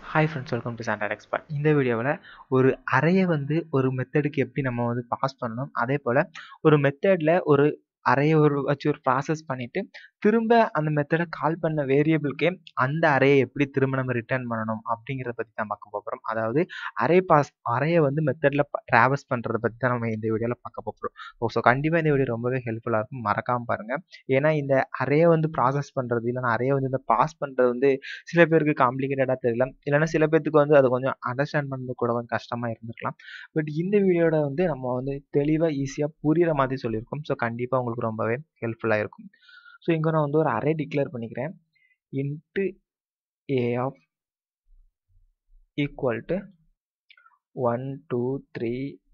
hi friends welcome to standard expert இந்த வீடியோவில் ஒரு அறையை வந்து ஒரு மெத்தடுக்கு எப்படி நம்ம வந்து பாஸ் பண்ணணும் அதே போல் ஒரு மெத்தடில் ஒரு அறையை ஒரு வச்சு ஒரு ப்ராசஸ் பண்ணிவிட்டு திரும்ப அந்த மெத்தடை கால் பண்ண வேரியபிளுக்கே அந்த அறையை எப்படி திரும்ப நம்ம ரிட்டர்ன் பண்ணணும் அப்படிங்கிறத பற்றி தான் பார்க்க போகிறோம் அதாவது அறை பாஸ் அறையை வந்து மெத்தடில் ட்ராவல்ஸ் பண்ணுறத பற்றி தான் நம்ம இந்த வீடியோவில் பார்க்க போகிறோம் ஓ ஸோ கண்டிப்பாக இந்த வீடியோ ரொம்பவே ஹெல்ப்ஃபுல்லாக இருக்கும் மறக்காமல் பாருங்கள் ஏன்னா இந்த அறையை வந்து ப்ராசஸ் பண்ணுறது இல்லைனா அறையை வந்து இந்த பாஸ் பண்ணுறது வந்து சில பேருக்கு காம்ப்ளிகேட்டடாக தெரியல இல்லைனா சில பேருக்கு வந்து அது கொஞ்சம் அண்டர்ஸ்டாண்ட் பண்ணுறது கூட வந்து கஷ்டமாக இருந்திருக்கலாம் பட் இந்த வீடியோட வந்து நம்ம வந்து தெளிவாக ஈஸியாக புரிகிற மாதிரி சொல்லியிருக்கோம் ஸோ கண்டிப்பாக உங்களுக்கு ரொம்பவே ஹெல்ப்ஃபுல்லாக இருக்கும் ஸோ இங்கே நான் வந்து ஒரு அரே டிக்ளேர் பண்ணிக்கிறேன் into a of equal to one two three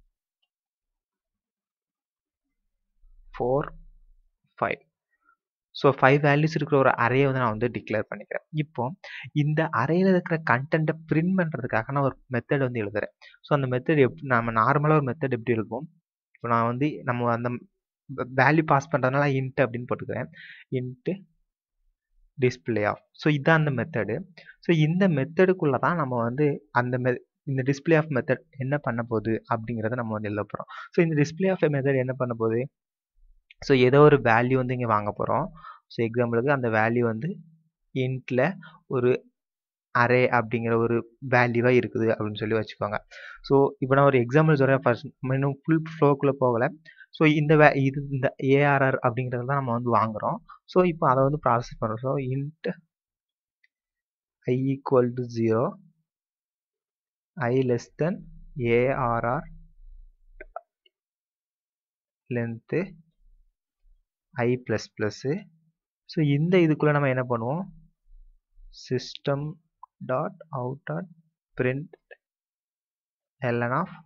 four five so five values இருக்கிற ஒரு அறையை வந்து நான் வந்து டிக்ளேர் பண்ணிக்கிறேன் இப்போ இந்த அறையில் இருக்கிற கண்டென்ட்டை பிரிண்ட் பண்ணுறதுக்காக நான் ஒரு மெத்தட் வந்து எழுதுறேன் ஸோ அந்த மெத்தட் எப்படி நம்ம நார்மலாக ஒரு மெத்தட் எப்படி எழுதுவோம் இப்போ நான் வந்து நம்ம அந்த வேல்யூ பாஸ் பண்ணுறதுனால இன்ட்டு அப்படின்னு போட்டுக்கிறேன் இன்ட்டு டிஸ்பிளே ஆஃப் ஸோ இதுதான் அந்த மெத்தடு ஸோ இந்த மெத்தடுக்குள்ளே தான் நம்ம வந்து அந்த மெ இந்த டிஸ்பிளே ஆஃப் மெத்தட் என்ன பண்ண போகுது அப்படிங்கிறத நம்ம வந்து எழுத போகிறோம் ஸோ இந்த டிஸ்பிளே ஆஃப் மெத்தட் என்ன பண்ண போகுது ஸோ ஏதோ ஒரு வேல்யூ வந்து இங்கே வாங்க போகிறோம் ஸோ எக்ஸாம்பிளுக்கு அந்த வேல்யூ வந்து இன்ட்டில் ஒரு அரே அப்படிங்கிற ஒரு வேல்யூவாக இருக்குது அப்படின்னு சொல்லி வச்சுக்கோங்க ஸோ இப்போ நான் ஒரு எக்ஸாம்பிள் சொல்கிறேன் ஃபர்ஸ்ட் இன்னும் ஃபுல் ஃப்ளோக்குள்ளே போகலை ஸோ இந்த வே இது இந்த ஏஆர்ஆர் அப்படிங்கிறது தான் நம்ம வந்து வாங்குகிறோம் ஸோ இப்போ அதை வந்து ப்ராசஸ் பண்ணுறோம் so int i equal to zero i less than A R R length i plus plus so இந்த இதுக்குள்ளே நம்ம என்ன பண்ணுவோம் system dot out dot print L N of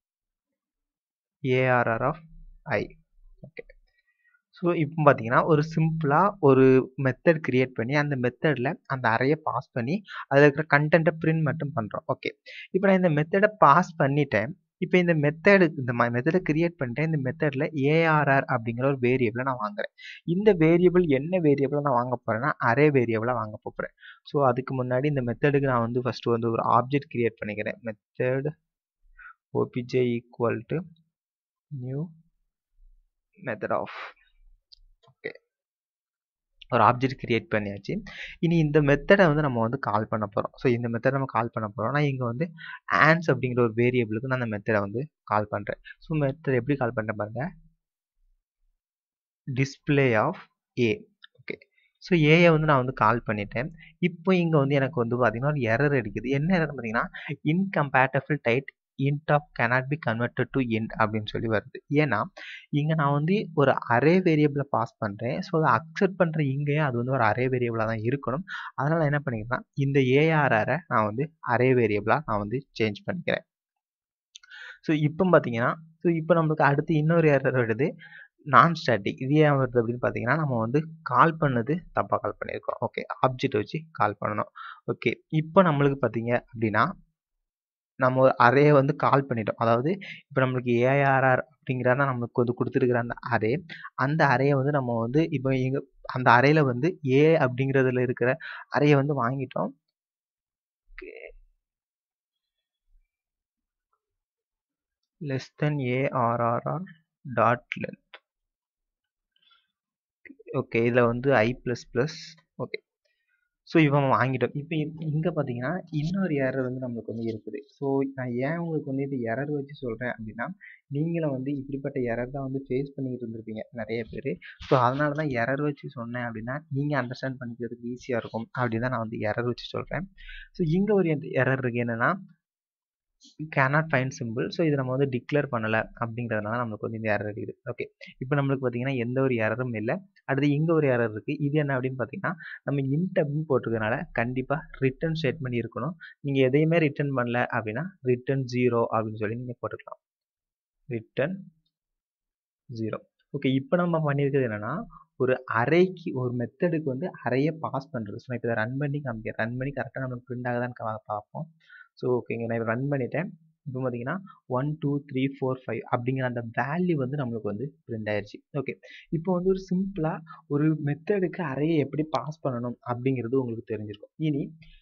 A R R of i okay so இப்போ பார்த்தீங்கன்னா ஒரு சிம்பிளாக ஒரு மெத்தட் க்ரியேட் பண்ணி அந்த மெத்தடில் அந்த அறையை பாஸ் பண்ணி அதில் இருக்கிற கண்டென்ட்டை பிரிண்ட் மட்டும் பண்ணுறோம் ஓகே இப்போ நான் இந்த மெத்தடை பாஸ் பண்ணிட்டேன் இப்போ இந்த மெத்தடு இந்த மெத்தடை கிரியேட் பண்ணிட்டேன் இந்த மெத்தடில் ஏஆர்ஆர் அப்படிங்கிற ஒரு வேரியபிளை நான் வாங்குறேன் இந்த வேரியபிள் என்ன வேரியபிளை நான் வாங்க போகிறேன்னா அரே வேரியபிளாக வாங்க போகிறேன் ஸோ அதுக்கு முன்னாடி இந்த மெத்தடுக்கு நான் வந்து ஃபஸ்ட்டு வந்து ஒரு ஆப்ஜெக்ட் கிரியேட் பண்ணிக்கிறேன் method O B J equal to new method of okay ஒரு ஆப்ஜெக்ட் கிரியேட் பண்ணியாச்சு இனி இந்த மெத்தடை வந்து நம்ம வந்து கால் பண்ண போகிறோம் ஸோ இந்த மெத்தடை நம்ம கால் பண்ண போகிறோம் நான் இங்கே வந்து ஆன்ஸ் அப்படிங்கிற ஒரு வேரியபிளுக்கு நான் அந்த மெத்தடை வந்து கால் பண்ணுறேன் ஸோ மெத்தட் எப்படி கால் பண்ணுறேன் பாருங்க display of a okay so ஏயை வந்து நான் வந்து கால் பண்ணிட்டேன் இப்போ இங்கே வந்து எனக்கு வந்து பார்த்தீங்கன்னா ஒரு எரர் அடிக்குது என்ன எரர் பார்த்தீங்கன்னா incompatible type int of cannot be converted to int அப்படின்னு சொல்லி வருது ஏன்னா இங்கே நான் வந்து ஒரு அரே வேரியபிளை பாஸ் பண்ணுறேன் ஸோ அதை அக்செப்ட் பண்ணுற இங்கேயும் அது வந்து ஒரு அரே வேரியபிளாக தான் இருக்கணும் அதனால் என்ன பண்ணிக்கிறேன் இந்த ஏஆர்ஆரை நான் வந்து அரே வேரியபிளாக நான் வந்து சேஞ்ச் பண்ணிக்கிறேன் ஸோ இப்போ பார்த்தீங்கன்னா ஸோ இப்போ நம்மளுக்கு அடுத்து இன்னொரு எரர் வருது நான் ஸ்டாட்டிக் இது ஏன் வருது அப்படின்னு பார்த்தீங்கன்னா நம்ம வந்து கால் பண்ணது தப்பாக கால் பண்ணியிருக்கோம் ஓகே ஆப்ஜெக்ட் வச்சு கால் பண்ணணும் ஓகே இப்போ நம்மளுக்கு பார்த்தீங்க அப்படின்னா நம்ம ஒரு அறையை வந்து கால் பண்ணிட்டோம் அதாவது இப்போ நம்மளுக்கு ஏஆர்ஆர் அப்படிங்கிறத நம்மளுக்கு வந்து கொடுத்துருக்குற அந்த அரே அந்த அறையை வந்து நம்ம வந்து இப்போ எங்க அந்த அறையில் வந்து ஏ அப்படிங்கிறதுல இருக்கிற அறையை வந்து வாங்கிட்டோம் less than A R R R dot length okay இதில் வந்து i plus plus okay so இவன் வாங்கிட்டோம் இப்போ இங்கே பார்த்தீங்கன்னா இன்னொரு எரர் வந்து நம்மளுக்கு வந்து இருக்குது ஸோ நான் ஏன் உங்களுக்கு வந்து இது எரர் வச்சு சொல்கிறேன் அப்படின்னா நீங்களும் வந்து இப்படிப்பட்ட எரர் தான் வந்து ஃபேஸ் பண்ணிக்கிட்டு இருந்திருப்பீங்க நிறைய பேர் ஸோ அதனால தான் எரர் வச்சு சொன்னேன் அப்படின்னா நீங்கள் அண்டர்ஸ்டாண்ட் பண்ணிக்கிறதுக்கு ஈஸியாக இருக்கும் அப்படின்னு தான் நான் வந்து எரர் வச்சு சொல்கிறேன் ஸோ இங்கே ஒரு எரர் இருக்குது என்னென்னா கேனாட் ஃபைன் சிம்பிள் ஸோ இதை நம்ம வந்து டிக்ளேர் பண்ணலை அப்படிங்கிறதுனால நம்மளுக்கு வந்து இந்த எரர் இருக்குது ஓகே இப்போ நம்மளுக்கு பார்த்தீங்கன்னா எந்த ஒரு எரரும் இல்லை அடுத்து இங்கே ஒரு எரர் இருக்குது இது என்ன அப்படின்னு பார்த்தீங்கன்னா நம்ம இன்ட் அப்படின்னு போட்டிருக்கனால கண்டிப்பாக ரிட்டர்ன் ஸ்டேட்மெண்ட் இருக்கணும் நீங்கள் எதையுமே ரிட்டர்ன் பண்ணல அப்படின்னா ரிட்டர்ன் ஜீரோ அப்படின்னு சொல்லி நீங்கள் போட்டுக்கலாம் ரிட்டர்ன் ஜீரோ ஓகே இப்போ நம்ம பண்ணியிருக்கிறது என்னென்னா ஒரு அறைக்கு ஒரு மெத்தடுக்கு வந்து அறையை பாஸ் பண்ணுறது ஸோ இப்போ இதை ரன் பண்ணி காமிக்க ரன் பண்ணி கரெக்டாக நம்மளுக்கு பிரிண்ட் ஆகுதான்னு பார்ப்போம் ஸோ ஓகேங்க நான் இப்போ ரன் பண்ணிட்டேன் இப்போ பார்த்தீங்கன்னா one two three four five அப்படிங்கிற அந்த வேல்யூ வந்து நம்மளுக்கு வந்து பிரிண்ட் ஆயிடுச்சு ஓகே இப்போ வந்து ஒரு சிம்பிளாக ஒரு மெத்தடுக்கு அறையை எப்படி பாஸ் பண்ணணும் அப்படிங்கிறது உங்களுக்கு தெரிஞ்சிருக்கும் இனி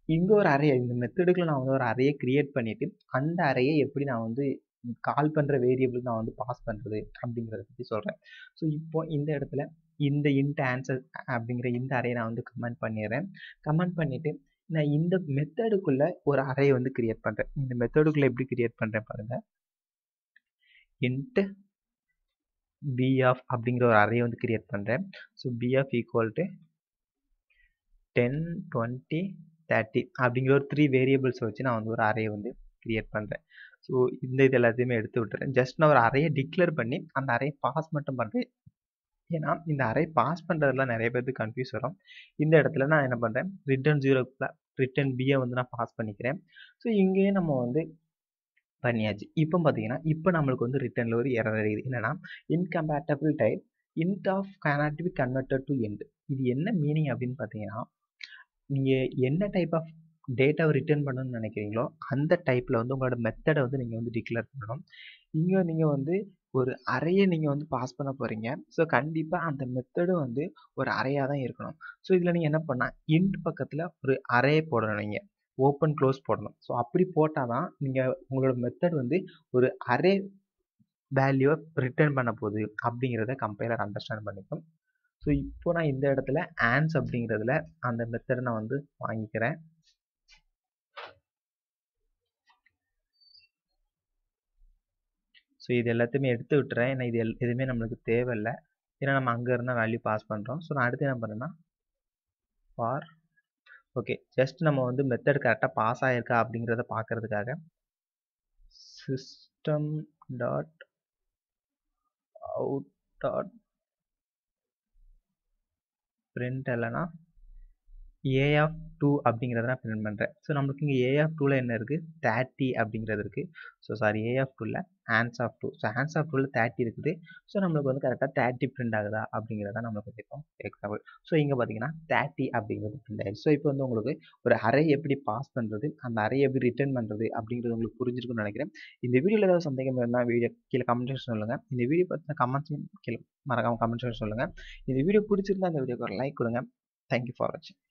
இங்கே ஒரு அறையை இந்த மெத்தடுக்குள்ள நான் வந்து ஒரு அறையை கிரியேட் பண்ணிவிட்டு அந்த அறையை எப்படி நான் வந்து கால் பண்ணுற வேரியபிளுக்கு நான் வந்து பாஸ் பண்ணுறது அப்படிங்கிறத பற்றி சொல்கிறேன் ஸோ இப்போ இந்த இடத்துல இந்த இன்ட் ஆன்சர் அப்படிங்கிற இந்த அறையை நான் வந்து கமெண்ட் பண்ணிடுறேன் கமெண்ட் பண்ணிவிட்டு நான் இந்த மெத்தடுக்குள்ளே ஒரு அறையை வந்து கிரியேட் பண்ணுறேன் இந்த மெத்தடுக்குள்ளே எப்படி கிரியேட் பண்ணுறேன் பாருங்கள் இன்ட்டு பி ஆஃப் அப்படிங்கிற ஒரு அறையை வந்து கிரியேட் பண்ணுறேன் so b of equal to ten twenty thirty அப்படிங்கிற ஒரு த்ரீ வேரியபிள்ஸ் வச்சு நான் வந்து ஒரு அறையை வந்து கிரியேட் பண்ணுறேன் ஸோ இந்த இது எல்லாத்தையுமே எடுத்து விட்டுறேன் ஜஸ்ட் நான் ஒரு அறையை டிக்ளேர் பண்ணி அந்த அறையை பாஸ் மட்டும் பண்ணுறேன் ஏன்னா இந்த அறை பாஸ் பண்ணுறதுலாம் நிறைய பேருக்கு கன்ஃபியூஸ் வரும் இந்த இடத்துல நான் என்ன பண்ணுறேன் ரிட்டர்ன் ஜீரோக்குள்ள ரிட்டர்ன் பியை வந்து நான் பாஸ் பண்ணிக்கிறேன் ஸோ இங்கேயே நம்ம வந்து பண்ணியாச்சு இப்போ பார்த்தீங்கன்னா இப்போ நம்மளுக்கு வந்து ரிட்டர்னில் ஒரு எரர் இருக்குது என்னென்னா incompatible type int of cannot be converted to int இது என்ன மீனிங் அப்படின்னு பார்த்தீங்கன்னா நீங்கள் என்ன டைப் ஆஃப் டேட்டாவை ரிட்டர்ன் பண்ணணும்னு நினைக்கிறீங்களோ அந்த டைப்பில் வந்து உங்களோட மெத்தடை வந்து நீங்கள் வந்து டிக்ளேர் பண்ணணும் இங்கே நீங்கள் வந்து ஒரு அறையை நீங்கள் வந்து பாஸ் பண்ண போகிறீங்க ஸோ கண்டிப்பாக அந்த மெத்தடும் வந்து ஒரு அறையாக தான் இருக்கணும் ஸோ இதில் நீங்கள் என்ன பண்ணால் இன்ட் பக்கத்தில் ஒரு அறையை போடணும் நீங்கள் ஓப்பன் க்ளோஸ் போடணும் ஸோ அப்படி போட்டால் தான் நீங்கள் உங்களோட மெத்தட் வந்து ஒரு அரே வேல்யூவை ரிட்டர்ன் பண்ண போகுது அப்படிங்கிறத கம்பைலர் அண்டர்ஸ்டாண்ட் பண்ணிக்கும் ஸோ இப்போ நான் இந்த இடத்துல ஆன்ஸ் அப்படிங்கிறதுல அந்த மெத்தடை நான் வந்து வாங்கிக்கிறேன் ஸோ இது எல்லாத்தையுமே எடுத்து விட்டுறேன் ஏன்னா இது எல் எதுவுமே நம்மளுக்கு தேவையில்லை ஏன்னா நம்ம அங்கே இருந்தால் வேல்யூ பாஸ் பண்ணுறோம் ஸோ நான் அடுத்து என்ன பண்ணேன்னா ஃபார் ஓகே ஜஸ்ட் நம்ம வந்து மெத்தட் கரெக்டாக பாஸ் ஆகிருக்கா அப்படிங்கிறத பார்க்கறதுக்காக system dot out dot print இல்லைனா ஏ ஆஃப் டூ அப்படிங்கிறத நான் பிரிண்ட் பண்ணுறேன் ஸோ நம்மளுக்கு இங்கே ஏ ஆஃப் டூவில் என்ன இருக்குது தேர்ட்டி அப்படிங்கிறது இருக்குது ஸோ சாரி ஏ ஆஃப் டூவில் hands of two so hands of டூவில் தேர்ட்டி இருக்குது ஸோ நம்மளுக்கு வந்து கரெக்டாக தேர்ட்டி பிரிண்ட் ஆகுதா அப்படிங்கிறத நம்மளுக்கு கேட்கும் எக்ஸாம்பிள் ஸோ இங்கே பார்த்தீங்கன்னா தேர்ட்டி அப்படிங்கிறது பிரிண்ட் ஆகிடுச்சு ஸோ இப்போ வந்து உங்களுக்கு ஒரு அறை எப்படி பாஸ் பண்ணுறது அந்த அறையை எப்படி ரிட்டர்ன் பண்ணுறது அப்படிங்கிறது உங்களுக்கு புரிஞ்சிருக்குன்னு நினைக்கிறேன் இந்த வீடியோவில் ஏதாவது சந்தேகம் இருந்தால் வீடியோ கீழே கமெண்ட் சொல்லுங்கள் இந்த வீடியோ பற்றின கமெண்ட்ஸையும் கீழே மறக்காமல் கமெண்ட் சொல்லுங்கள் இந்த வீடியோ பிடிச்சிருந்தா அந்த வீடியோக்கு ஒரு லைக் கொடுங்க தேங்க்யூ ஃபார் வாட்சிங்